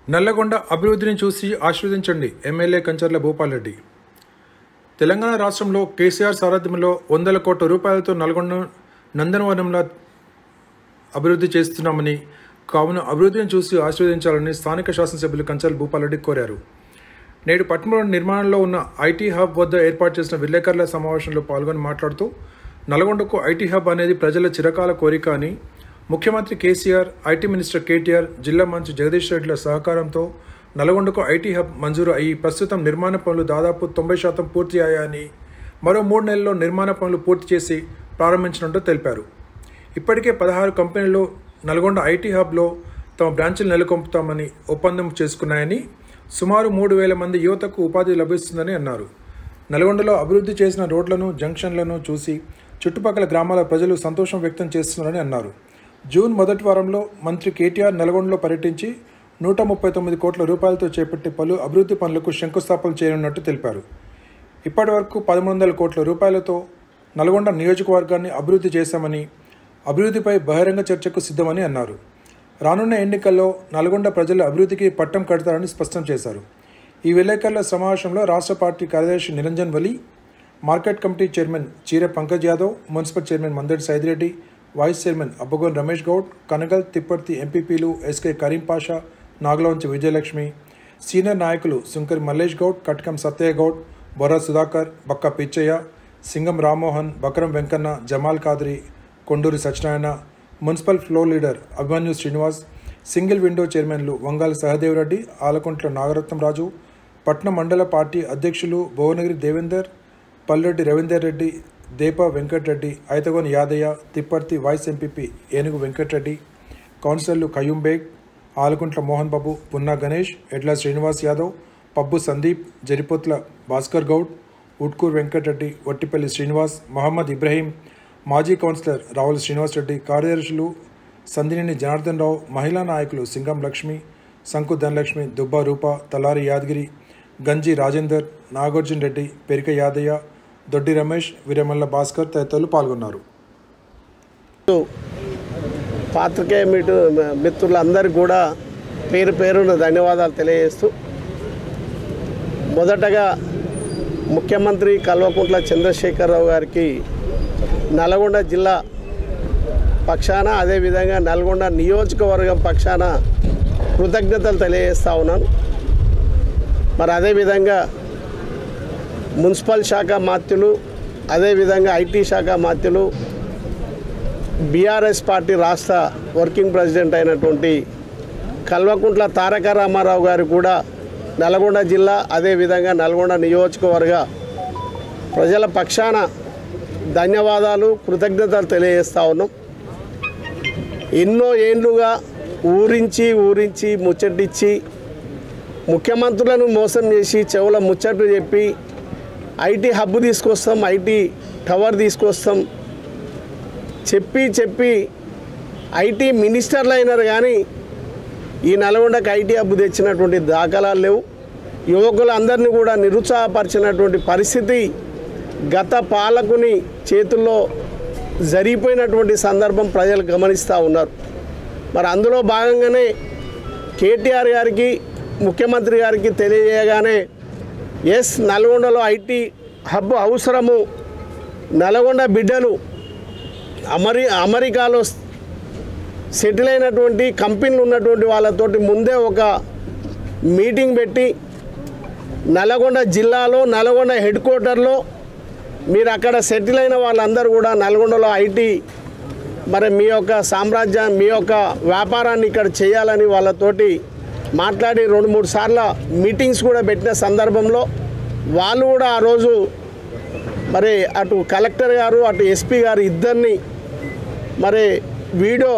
నల్లగొండ అభివృద్ధిని చూసి ఆశీర్వదించండి ఎమ్మెల్యే కంచర్ల భూపాల్ రెడ్డి తెలంగాణ రాష్ట్రంలో కేసీఆర్ సారథ్యంలో వందల కోట్ల రూపాయలతో నల్గొండ నందనవనంలో అభివృద్ధి చేస్తున్నామని కావున అభివృద్ధిని చూసి ఆశీర్వదించాలని స్థానిక శాసనసభ్యులు కంచర్ల భూపాల్ రెడ్డి కోరారు నేడు పట్టణంలో నిర్మాణంలో ఉన్న ఐటీ హబ్ వద్ద ఏర్పాటు చేసిన విలేకరుల సమావేశంలో పాల్గొని మాట్లాడుతూ నల్గొండకు ఐటీ హబ్ అనేది ప్రజల చిరకాల కోరిక అని ముఖ్యమంత్రి కేసీఆర్ ఐటీ మినిస్టర్ కేటీఆర్ జిల్లా మంత్రి జగదీష్ రెడ్డిల సహకారంతో నల్గొండకు ఐటీ హబ్ మంజూరు అయ్యి ప్రస్తుతం నిర్మాణ పనులు దాదాపు తొంభై శాతం పూర్తి అయ్యాయని మరో మూడు నెలల్లో నిర్మాణ పనులు పూర్తి చేసి ప్రారంభించినట్టు తెలిపారు ఇప్పటికే పదహారు కంపెనీలు నల్గొండ ఐటీ హబ్లో తమ బ్రాంచులు నెలకొల్పుతామని ఒప్పందం చేసుకున్నాయని సుమారు మూడు వేల మంది యువతకు ఉపాధి లభిస్తుందని అన్నారు నల్గొండలో అభివృద్ధి చేసిన రోడ్లను జంక్షన్లను చూసి చుట్టుపక్కల గ్రామాల ప్రజలు సంతోషం వ్యక్తం చేస్తున్నారని అన్నారు జూన్ మొదటి వారంలో మంత్రి కేటీఆర్ నల్గొండలో పర్యటించి నూట ముప్పై తొమ్మిది కోట్ల రూపాయలతో చేపట్టి పలు అభివృద్ధి పనులకు శంకుస్థాపన చేయనున్నట్టు తెలిపారు ఇప్పటి వరకు పదమూడు వందల కోట్ల రూపాయలతో నల్గొండ నియోజకవర్గాన్ని అభివృద్ధి చేశామని అభివృద్ధిపై బహిరంగ చర్చకు సిద్ధమని అన్నారు రానున్న ఎన్నికల్లో నల్గొండ ప్రజల అభివృద్ధికి పట్టం కడతారని స్పష్టం చేశారు ఈ విలేకరుల సమావేశంలో రాష్ట్ర పార్టీ కార్యదర్శి Niranjan Vali market committee chairman Cheera Pankaj Yadav municipal chairman Mandadi Saidireddy vice chairman Abbagoni Ramesh Goud Kanagal Tipparthi ఎంపీపీలు ఎస్కే కరీం పాషా నాగలవంచి విజయలక్ష్మి సీనియర్ నాయకులు Sunkar Mallesh Goud కట్కం Satyayya Goud Borra Sudhakar Bakka Pichaiah Singam Rammohan Bakaram Venkanna Jamal Kadari Konduri Satyanarayana municipal floor leader Abhimanyu Srinivas single window చైర్మన్లు వంగాల సహదేవరెడ్డి ఆలకుంట్ల నాగరత్నం రాజు పట్నం మండల పార్టీ అధ్యక్షులు భువనగిరి దేవేందర్ పల్లెడ్డి రవీందర్ రెడ్డి దేప వెంకటరెడ్డి ఐతగోని యాదయ్య తిప్పర్తి వైస్ ఎంపీపీ ఏనుగు వెంకటరెడ్డి కౌన్సిలర్లు కయ్యూం బేగ్ ఆలకుంట్ల మోహన్ బాబు పున్నా గణేష్ ఎడ్ల శ్రీనివాస్ యాదవ్ పబ్బు సందీప్ జరిపోత్ల భాస్కర్ గౌడ్ ఉట్కూర్ వెంకటరెడ్డి వట్టిపల్లి శ్రీనివాస్ మహమ్మద్ ఇబ్రహీం మాజీ కౌన్సిలర్ రావుల శ్రీనివాసరెడ్డి కార్యదర్శులు సందినేని జనార్దన్ రావు మహిళా నాయకులు సింగం లక్ష్మి సంకు ధనలక్ష్మి దుబ్బా రూప తలారి యాదగిరి గంజి రాజేందర్ నాగార్జున రెడ్డి పెరిక యాదయ్య దొడ్డి రమేష్ వీరమల్ల భాస్కర్ తదితరులు పాల్గొన్నారు పాత్రికేయ మిటు మిత్రులందరికీ కూడా పేరు పేరున ధన్యవాదాలు తెలియజేస్తూ మొదటగా ముఖ్యమంత్రి కల్వకుంట్ల చంద్రశేఖరరావు గారికి నల్గొండ జిల్లా పక్షాన అదేవిధంగా నల్గొండ నియోజకవర్గం పక్షాన కృతజ్ఞతలు తెలియజేస్తా ఉన్నాను మరి అదేవిధంగా మున్సిపల్ శాఖ మాత్యులు అదేవిధంగా ఐటీ శాఖ మాత్యులు బీఆర్ఎస్ పార్టీ రాష్ట్ర వర్కింగ్ ప్రెసిడెంట్ అయినటువంటి కల్వకుంట్ల తారక రామారావు గారు కూడా నల్గొండ జిల్లా అదేవిధంగా నల్గొండ నియోజకవర్గ ప్రజల పక్షాన ధన్యవాదాలు కృతజ్ఞతలు తెలియజేస్తా ఉన్నాం ఎన్నో ఏండ్లుగా ఊరించి ఊరించి ముచ్చటిచ్చి ముఖ్యమంత్రులను మోసం చేసి చెవుల ముచ్చట్లు చెప్పి ఐటీ హబ్ తీసుకొస్తాం ఐటీ టవర్ తీసుకొస్తాం చెప్పి చెప్పి ఐటీ మినిస్టర్లు అయినారు కానీ ఈ నల్గొండకు ఐటీ హబ్ తెచ్చినటువంటి దాఖలాలు లేవు యువకులందరినీ కూడా నిరుత్సాహపరిచినటువంటి పరిస్థితి గత పాలకుని చేతుల్లో జరిగిపోయినటువంటి సందర్భం ప్రజలు గమనిస్తూ ఉన్నారు మరి అందులో భాగంగానే కేటీఆర్ గారికి ముఖ్యమంత్రి గారికి తెలియజేయగానే ఎస్ నల్గొండలో ఐటీ హబ్ అవసరము నల్గొండ బిడ్డలు అమెరి అమెరికాలో సెటిల్ అయినటువంటి కంపెనీలు ఉన్నటువంటి వాళ్ళతోటి ముందే ఒక మీటింగ్ పెట్టి నల్గొండ జిల్లాలో నల్గొండ హెడ్ క్వార్టర్లో మీరు అక్కడ సెటిల్ అయిన వాళ్ళందరూ కూడా నల్గొండలో ఐటీ మరి మీ యొక్క సామ్రాజ్యం మీ యొక్క వ్యాపారాన్ని ఇక్కడ చేయాలని వాళ్ళతోటి మాట్లాడి రెండు మూడు సార్లు మీటింగ్స్ కూడా పెట్టిన సందర్భంలో వాళ్ళు కూడా ఆ రోజు మరి అటు కలెక్టర్ గారు అటు ఎస్పీ గారు ఇద్దరిని మరి వీడియో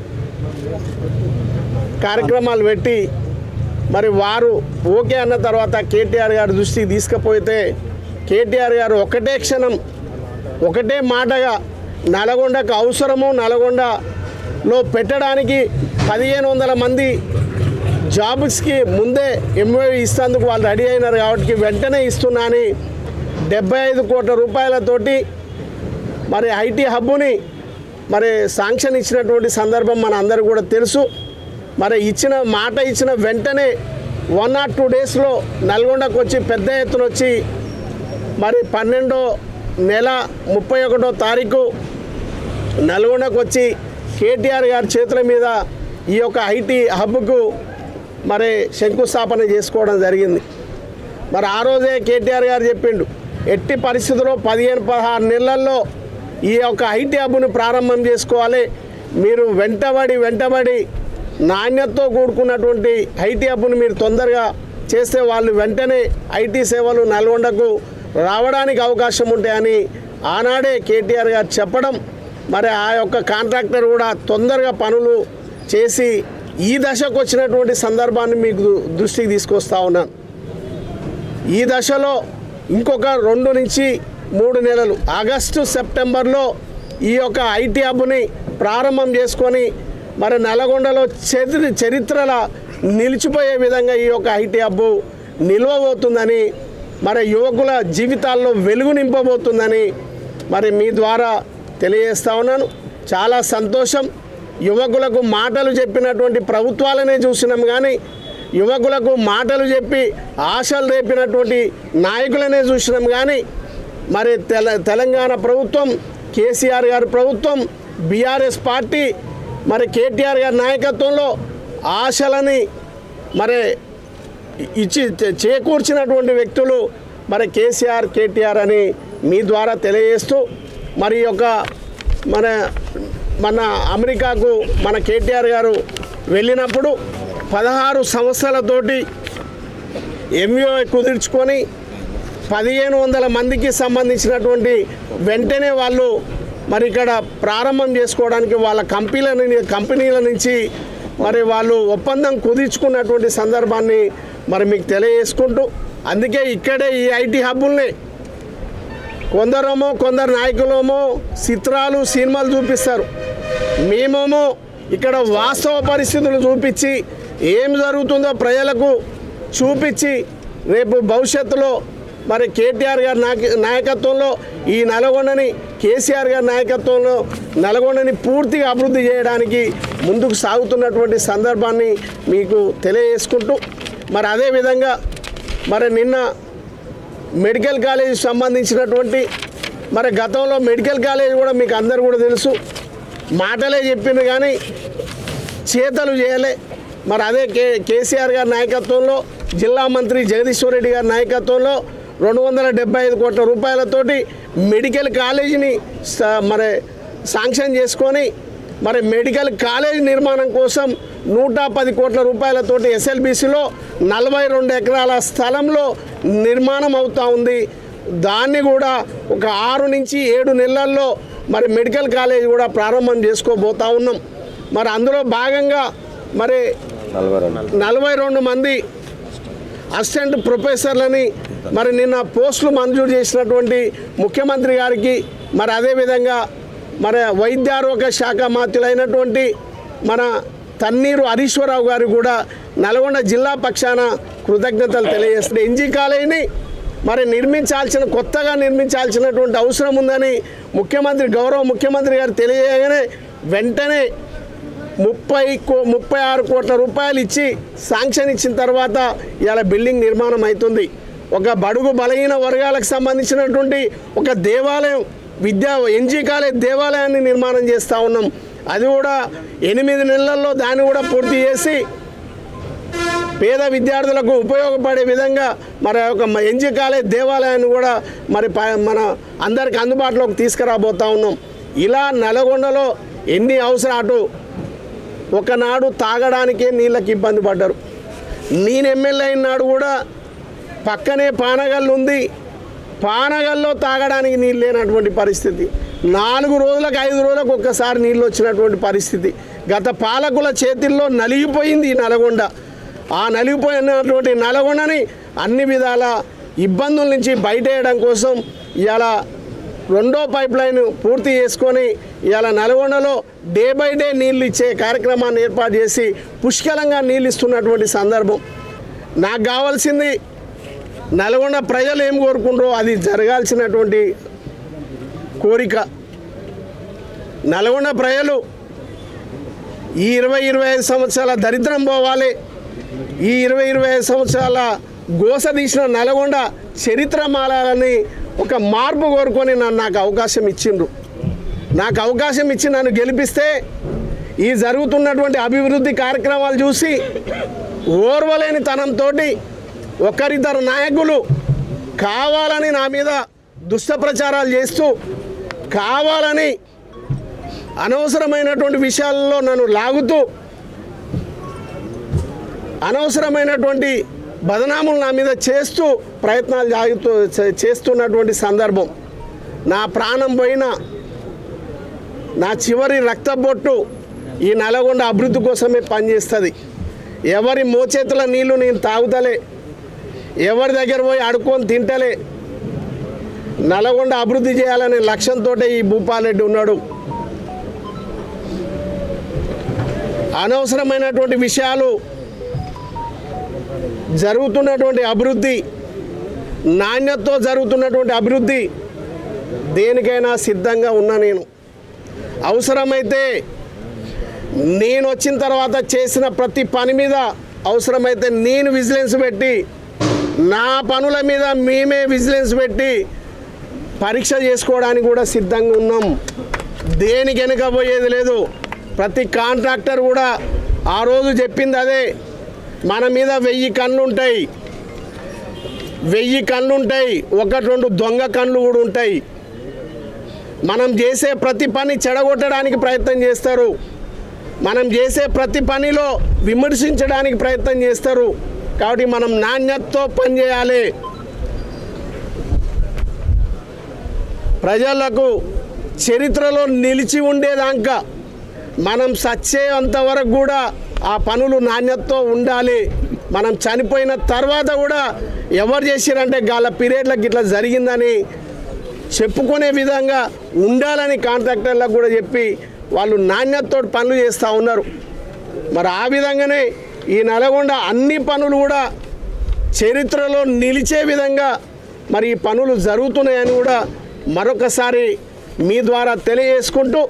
కార్యక్రమాలు పెట్టి మరి వారు ఓకే అన్న తర్వాత కేటీఆర్ గారి దృష్టికి తీసుకుపోతే కేటీఆర్ గారు ఒకటే క్షణం ఒకటే మాటగా నల్గొండకు అవసరము నల్గొండలో పెట్టడానికి పదిహేను వందల మంది జాబ్స్కి ముందే ఎంఓ ఇస్తేందుకు వాళ్ళు రెడీ అయినారు కాబట్టి వెంటనే ఇస్తున్నా అని డెబ్బై ఐదు కోట్ల రూపాయలతోటి మరి ఐటీ హబ్బుని మరి శాంక్షన్ ఇచ్చినటువంటి సందర్భం మన అందరికీ కూడా తెలుసు మరి ఇచ్చిన మాట ఇచ్చిన వెంటనే వన్ ఆర్ టూ డేస్లో నల్గొండకు వచ్చి పెద్ద ఎత్తున వచ్చి మరి పన్నెండో నెల ముప్పై ఒకటో తారీఖు నల్గొండకు వచ్చి కేటీఆర్ గారి చేతుల మీద ఈ యొక్క ఐటీ హబ్కు మరి శంకుస్థాపన చేసుకోవడం జరిగింది మరి ఆ రోజే కేటీఆర్ గారు చెప్పిండు ఎట్టి పరిస్థితుల్లో పదిహేను పదహారు నెలల్లో ఈ యొక్క ఐటీ హబ్ను ప్రారంభం చేసుకోవాలి మీరు వెంటబడి వెంటబడి నాణ్యతతో కూడుకున్నటువంటి ఐటీ హబ్ను మీరు తొందరగా చేస్తే వాళ్ళు వెంటనే ఐటీ సేవలు నల్గొండకు రావడానికి అవకాశం ఉంటాయని ఆనాడే కేటీఆర్ గారు చెప్పడం మరి ఆ యొక్క కాంట్రాక్టర్ కూడా తొందరగా పనులు చేసి ఈ దశకు వచ్చినటువంటి సందర్భాన్ని మీకు దృష్టికి తీసుకొస్తా ఉన్నాను ఈ దశలో ఇంకొక రెండు నుంచి మూడు నెలలు ఆగస్టు సెప్టెంబర్లో ఈ యొక్క ఐటీ హబ్ని ప్రారంభం చేసుకొని మరి నల్గొండలో చరి చరిత్రల నిలిచిపోయే విధంగా ఈ యొక్క ఐటీ హబ్ నిల్వబోతుందని మరి యువకుల జీవితాల్లో వెలుగు నింపబోతుందని మరి మీ ద్వారా తెలియజేస్తా ఉన్నాను చాలా సంతోషం యువకులకు మాటలు చెప్పినటువంటి ప్రభుత్వాలనే చూసినాం కానీ యువకులకు మాటలు చెప్పి ఆశలు రేపినటువంటి నాయకులనే చూసినాం కానీ మరి తెల తెలంగాణ ప్రభుత్వం కేసీఆర్ గారి ప్రభుత్వం బీఆర్ఎస్ పార్టీ మరి కేటీఆర్ గారి నాయకత్వంలో ఆశలని మరి ఇచ్చి చే- చేకూర్చినటువంటి వ్యక్తులు మరి కేసీఆర్ కేటీఆర్ అని మీ ద్వారా తెలియజేస్తూ మరి ఈ యొక్క మన మన అమెరికాకు మన కేటీఆర్ గారు వెళ్ళినప్పుడు పదహారు సంవత్సరాలతోటి ఎంఓ కుదుర్చుకొని పదిహేను వందల మందికి సంబంధించినటువంటి వెంటనే వాళ్ళు మరి ఇక్కడ ప్రారంభం చేసుకోవడానికి వాళ్ళ కంపెనీల కంపెనీల నుంచి మరి వాళ్ళు ఒప్పందం కుదుర్చుకున్నటువంటి సందర్భాన్ని మరి మీకు తెలియజేసుకుంటూ అందుకే ఇక్కడే ఈ ఐటీ హబ్బుల్ని కొందరేమో కొందరు నాయకులేమో చిత్రాలు సినిమాలు చూపిస్తారు మేమేమో ఇక్కడ వాస్తవ పరిస్థితులు చూపించి ఏం జరుగుతుందో ప్రజలకు చూపించి రేపు భవిష్యత్తులో మరి కేటీఆర్ గారి నాయక నాయకత్వంలో ఈ నల్గొండని కేసీఆర్ గారి నాయకత్వంలో నల్గొండని పూర్తిగా అభివృద్ధి చేయడానికి ముందుకు సాగుతున్నటువంటి సందర్భాన్ని మీకు తెలియజేసుకుంటూ మరి అదేవిధంగా మరి నిన్న మెడికల్ కాలేజ్ సంబంధించినటువంటి మరి గతంలో మెడికల్ కాలేజ్ కూడా మీకు అందరు కూడా తెలుసు మాటలే చెప్పింది కానీ చేతలు చేయలే మరి అదే కే కేసీఆర్ గారి నాయకత్వంలో జిల్లా మంత్రి జగదీశ్వర్ రెడ్డి గారి నాయకత్వంలో రెండు వందల డెబ్బై ఐదు కోట్ల రూపాయలతోటి మెడికల్ కాలేజీని స- మరి శాంక్షన్ చేసుకొని మరి మెడికల్ కాలేజ్ నిర్మాణం కోసం నూట పది కోట్ల రూపాయలతోటి ఎస్ఎల్బిసిలో నలభై రెండు ఎకరాల స్థలంలో నిర్మాణం అవుతూ ఉంది దాన్ని కూడా ఒక ఆరు నుంచి ఏడు నెలల్లో మరి మెడికల్ కాలేజ్ కూడా ప్రారంభం చేసుకోబోతా ఉన్నాం మరి అందులో భాగంగా మరి నలభై రెండు మంది అసిస్టెంట్ ప్రొఫెసర్లని మరి నిన్న పోస్టులు మంజూరు చేసినటువంటి ముఖ్యమంత్రి గారికి మరి అదేవిధంగా మరి వైద్యారోగ్య శాఖ మాత్యులైనటువంటి మన తన్నీరు హరీశ్వరరావు గారు కూడా నల్గొండ జిల్లా పక్షాన కృతజ్ఞతలు తెలియజేస్తుంది ఎన్జీ కాలేజీని మరి నిర్మించాల్సిన కొత్తగా నిర్మించాల్సినటువంటి అవసరం ఉందని ముఖ్యమంత్రి గౌరవ ముఖ్యమంత్రి గారు తెలియజేయగానే వెంటనే ముప్పై కో ముప్పై ఆరు కోట్ల రూపాయలు ఇచ్చి శాంక్షన్ ఇచ్చిన తర్వాత ఇలా బిల్డింగ్ నిర్మాణం అవుతుంది ఒక బడుగు బలహీన వర్గాలకు సంబంధించినటువంటి ఒక దేవాలయం విద్యా ఎన్జీ కాలేజ్ దేవాలయాన్ని నిర్మాణం చేస్తూ ఉన్నాం అది కూడా ఎనిమిది నెలల్లో దాన్ని కూడా పూర్తి చేసి పేద విద్యార్థులకు ఉపయోగపడే విధంగా మరి ఒక ఎన్జీ కాలేజ్ దేవాలయాన్ని కూడా మరి ప- మన అందరికి అందుబాటులోకి తీసుకురాబోతా ఉన్నాం ఇలా నల్గొండలో ఎన్ని అవసరం అటు ఒకనాడు తాగడానికే నీళ్ళకి ఇబ్బంది పడ్డారు నేను ఎమ్మెల్యే అయిన నాడు కూడా పక్కనే పానగల్లు ఉంది పానగల్లో తాగడానికి నీళ్ళు లేనటువంటి పరిస్థితి నాలుగు రోజులకు ఐదు రోజులకు ఒక్కసారి నీళ్ళు వచ్చినటువంటి పరిస్థితి గత పాలకుల చేతిల్లో నలిగిపోయింది ఈ నల్గొండ ఆ నలిగిపోయినటువంటి నల్గొండని అన్ని విధాల ఇబ్బందుల నుంచి బయటేయడం కోసం ఇలా రెండో పైప్ లైన్ పూర్తి చేసుకొని ఇలా నల్గొండలో డే బై డే నీళ్ళు ఇచ్చే కార్యక్రమాన్ని ఏర్పాటు చేసి పుష్కలంగా నీళ్ళు ఇస్తున్నటువంటి సందర్భం నాకు కావాల్సింది నల్గొండ ప్రజలు ఏం కోరుకుంటారో అది జరగాల్సినటువంటి కోరిక నల్గొండ ప్రజలు ఈ ఇరవై ఇరవై ఐదు సంవత్సరాల దరిద్రం పోవాలి ఈ ఇరవై ఇరవై ఐదు సంవత్సరాల గోస తీసిన నల్గొండ చరిత్ర మారాలని ఒక మార్పు కోరుకొని నన్ను నాకు అవకాశం ఇచ్చిండ్రు నాకు అవకాశం ఇచ్చి నన్ను గెలిపిస్తే ఈ జరుగుతున్నటువంటి అభివృద్ధి కార్యక్రమాలు చూసి ఓర్వలేని తనంతో ఒకరిద్దరు నాయకులు కావాలని నా మీద దుష్ట ప్రచారాలు చేస్తూ కావాలని అనవసరమైనటువంటి విషయాల్లో నన్ను లాగుతూ అనవసరమైనటువంటి బదనాములు నా మీద చేస్తూ ప్రయత్నాలు జాగుతూ చే- చేస్తున్నటువంటి సందర్భం నా ప్రాణం పోయినా నా చివరి రక్తబొట్టు ఈ నల్గొండ అభివృద్ధి కోసమే పనిచేస్తుంది ఎవరి మోచేతుల నీళ్లు నేను తాగుతలే ఎవరి దగ్గర పోయి అడుక్కొని తింటలే నల్గొండ అభివృద్ధి చేయాలనే లక్ష్యంతో ఈ భూపాలరెడ్డి ఉన్నాడు అనవసరమైనటువంటి విషయాలు జరుగుతున్నటువంటి అభివృద్ధి నాణ్యతతో జరుగుతున్నటువంటి అభివృద్ధి దేనికైనా సిద్ధంగా ఉన్నా నేను అవసరమైతే నేను వచ్చిన తర్వాత చేసిన ప్రతి పని మీద అవసరమైతే నేను విజిలెన్స్ పెట్టి నా పనుల మీద మేమే విజిలెన్స్ పెట్టి పరీక్ష చేసుకోవడానికి కూడా సిద్ధంగా ఉన్నాం దేనికి వెనుక పోయేది లేదు ప్రతి కాంట్రాక్టర్ కూడా ఆ రోజు చెప్పింది అదే మన మీద వెయ్యి కళ్ళు ఉంటాయి వెయ్యి కళ్ళు ఉంటాయి ఒకటి రెండు దొంగ కళ్ళు కూడా ఉంటాయి మనం చేసే ప్రతి పని చెడగొట్టడానికి ప్రయత్నం చేస్తారు మనం చేసే ప్రతి పనిలో విమర్శించడానికి ప్రయత్నం చేస్తారు కాబట్టి మనం నాణ్యతతో పనిచేయాలి ప్రజలకు చరిత్రలో నిలిచి ఉండేదాకా మనం సచ్చేంత వరకు కూడా ఆ పనులు నాణ్యతతో ఉండాలి మనం చనిపోయిన తర్వాత కూడా ఎవరు చేసిరంటే గాల పీరియడ్లకు ఇట్లా జరిగిందని చెప్పుకునే విధంగా ఉండాలని కాంట్రాక్టర్లకు కూడా చెప్పి వాళ్ళు నాణ్యతతో పనులు చేస్తూ ఉన్నారు మరి ఆ విధంగానే ఈ నల్గొండ అన్ని పనులు కూడా చరిత్రలో నిలిచే విధంగా మరి ఈ పనులు జరుగుతున్నాయని కూడా మరొకసారి మీ ద్వారా తెలియజేసుకుంటూ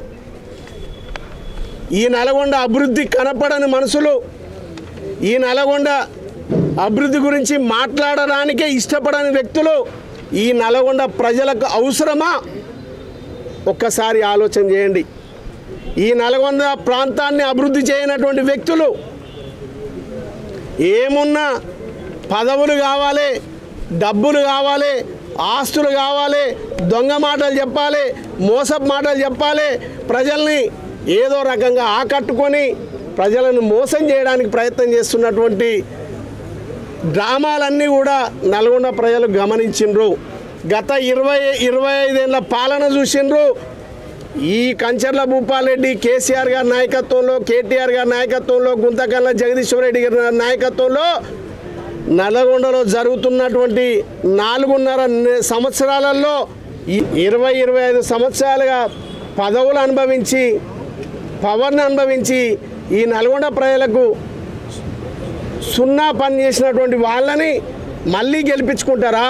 ఈ నల్గొండ అభివృద్ధి కనపడని మనుషులు ఈ నల్గొండ అభివృద్ధి గురించి మాట్లాడడానికే ఇష్టపడని వ్యక్తులు ఈ నల్గొండ ప్రజలకు అవసరమా ఒక్కసారి ఆలోచన చేయండి ఈ నల్గొండ ప్రాంతాన్ని అభివృద్ధి చేయనటువంటి వ్యక్తులు ఏమున్నా పదవులు కావాలి డబ్బులు కావాలి ఆస్తులు కావాలి దొంగ మాటలు చెప్పాలి మోసపు మాటలు చెప్పాలి ప్రజల్ని ఏదో రకంగా ఆకట్టుకొని ప్రజలను మోసం చేయడానికి ప్రయత్నం చేస్తున్నటువంటి డ్రామాలన్నీ కూడా నల్గొండ ప్రజలు గమనించిండ్రు గత ఇరవై ఇరవై ఐదేళ్ల పాలన చూసిండ్రు ఈ కంచర్ల భూపాలరెడ్డి కేసీఆర్ గారి నాయకత్వంలో కేటీఆర్ గారి నాయకత్వంలో గుంతకల్ల జగదీశ్వర రెడ్డి గారి నాయకత్వంలో నల్గొండలో జరుగుతున్నటువంటి నాలుగున్నర నె- సంవత్సరాలలో ఈ ఇరవై ఇరవై ఐదు సంవత్సరాలుగా పదవులు అనుభవించి పవర్ని అనుభవించి ఈ నల్గొండ ప్రజలకు సున్నా పని చేసినటువంటి వాళ్ళని మళ్ళీ గెలిపించుకుంటారా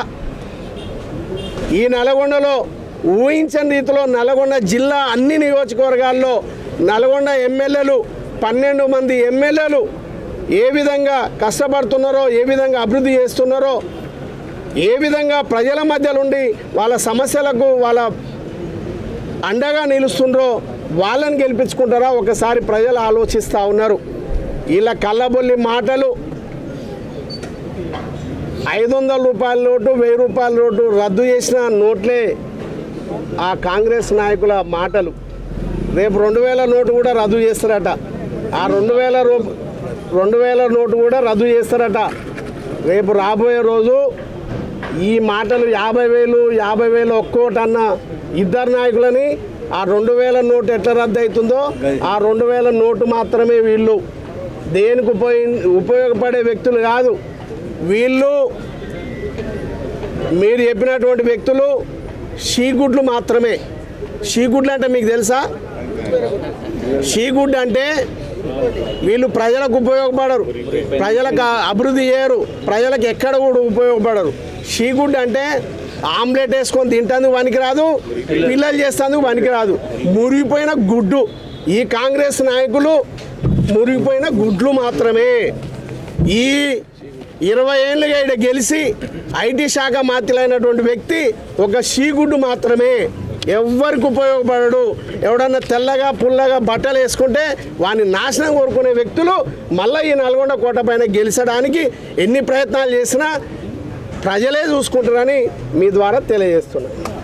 ఈ నల్గొండలో ఊహించని రీతిలో నల్గొండ జిల్లా అన్ని నియోజకవర్గాల్లో నల్గొండ ఎమ్మెల్యేలు పన్నెండు మంది ఎమ్మెల్యేలు ఏ విధంగా కష్టపడుతున్నారో ఏ విధంగా అభివృద్ధి చేస్తున్నారో ఏ విధంగా ప్రజల మధ్యలో ఉండి వాళ్ళ సమస్యలకు వాళ్ళ అండగా నిలుస్తుండ్రో వాళ్ళని గెలిపించుకుంటారా ఒకసారి ప్రజలు ఆలోచిస్తూ ఉన్నారు వీళ్ళ కళ్ళబొల్లి మాటలు ఐదు వందల రూపాయల నోటు వెయ్యి రూపాయల నోటు రద్దు చేసిన నోట్లే ఆ కాంగ్రెస్ నాయకుల మాటలు రేపు రెండు వేల నోటు కూడా రద్దు చేస్తారట ఆ రెండు వేల రూ రెండు వేల నోటు కూడా రద్దు చేస్తారట రేపు రాబోయే రోజు ఈ మాటలు యాభై వేలు యాభై వేలు ఒక్కోటి అన్న ఇద్దరు నాయకులని ఆ రెండు వేల నోటు ఎట్లా రద్దు అవుతుందో ఆ రెండు వేల నోటు మాత్రమే వీళ్ళు దేనికి ఉపయోగ ఉపయోగపడే వ్యక్తులు కాదు వీళ్ళు మీరు చెప్పినటువంటి వ్యక్తులు షీగుడ్లు మాత్రమే షీగుడ్లు అంటే మీకు తెలుసా షీగుడ్ అంటే వీళ్ళు ప్రజలకు ఉపయోగపడరు ప్రజలకు అభివృద్ధి చేయరు ప్రజలకు ఎక్కడ కూడా ఉపయోగపడరు షీగుడ్ అంటే ఆమ్లెట్ వేసుకొని తింటందుకు పనికిరాదు పిల్లలు చేస్తేందుకు పనికిరాదు మురిగిపోయిన గుడ్డు ఈ కాంగ్రెస్ నాయకులు మురిగిపోయిన గుడ్లు మాత్రమే ఈ ఇరవై ఏళ్ళుగా ఇక్కడ గెలిచి ఐటీ శాఖ మాత్రులైనటువంటి వ్యక్తి ఒక షీగుడ్డు మాత్రమే ఎవ్వరికి ఉపయోగపడడు ఎవడన్నా తెల్లగా పుల్లగా బట్టలు వేసుకుంటే వాని నాశనం కోరుకునే వ్యక్తులు మళ్ళీ ఈ నల్గొండ కోట పైన గెలిచడానికి ఎన్ని ప్రయత్నాలు చేసినా ప్రజలే చూసుకుంటారని మీ ద్వారా తెలియజేస్తున్నాను